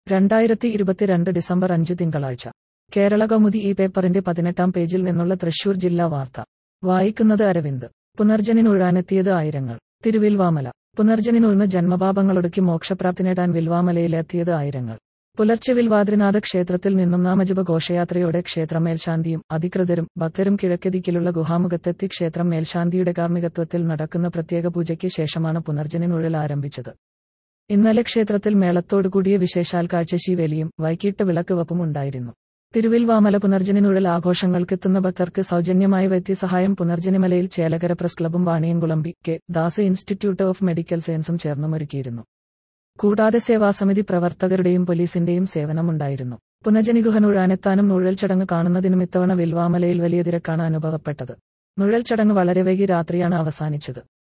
രണ്ടായിരത്തി ഇരുപത്തിരണ്ട് ഡിസംബർ അഞ്ച് തിങ്കളാഴ്ച കേരള കൗമുദി ഈ പേപ്പറിന്റെ പതിനെട്ടാം പേജിൽ നിന്നുള്ള തൃശൂർ ജില്ലാ വാർത്ത വായിക്കുന്നത് അരവിന്ദ് പുനർജനിനുഴാനെത്തിയത് ആയിരങ്ങൾ തിരുവിൽവാമല പുനർജനിനുഴ്ന്ന് ജന്മപാപങ്ങളൊടുക്കി മോക്ഷപ്രാപ്തി നേടാൻ വിൽവാമലയിലെത്തിയത് ആയിരങ്ങൾ പുലർച്ചെ വിൽവാദ്രിനാഥ ക്ഷേത്രത്തിൽ നിന്നും നാമജപ ഘോഷയാത്രയോടെ ക്ഷേത്രം മേൽശാന്തിയും അധികൃതരും ഭക്തരും കിഴക്കദിക്കിലുള്ള ഗുഹാമുഖത്തെത്തി ക്ഷേത്രം മേൽശാന്തിയുടെ കാർമ്മികത്വത്തിൽ നടക്കുന്ന പ്രത്യേക പൂജയ്ക്ക് ശേഷമാണ് പുനർജനിനുഴൽ ആരംഭിച്ചത് ഇന്നലെ ക്ഷേത്രത്തിൽ മേളത്തോടുകൂടിയ വിശേഷാൽ കാഴ്ച ശിവേലിയും വൈകിട്ട് വിളക്ക് വപ്പും ഉണ്ടായിരുന്നു തിരുവിൽവാമല പുനർജനിനുഴൽ ആഘോഷങ്ങൾക്കെത്തുന്ന ഭക്തർക്ക് സൗജന്യമായ വൈദ്യസഹായം പുനർജനിമലയിൽ ചേലകര പ്രസ് ക്ലബും വാണിയംകുളമ്പി K Das institute of medical സയൻസും ചേർന്നുമൊരുക്കിയിരുന്നു കൂടാതെ സേവാസമിതി പ്രവർത്തകരുടെയും പോലീസിന്റെയും സേവനമുണ്ടായിരുന്നു പുനർജനിഗുഹനുഴാനെത്താനും നുഴൽ ചടങ്ങ് കാണുന്നതിനും ഇത്തവണ വിൽവാമലയിൽ വലിയ തിരക്കാണ് അനുഭവപ്പെട്ടത് നുഴൽ ചടങ്ങ് വളരെ വൈകി രാത്രിയാണ് അവസാനിച്ചത്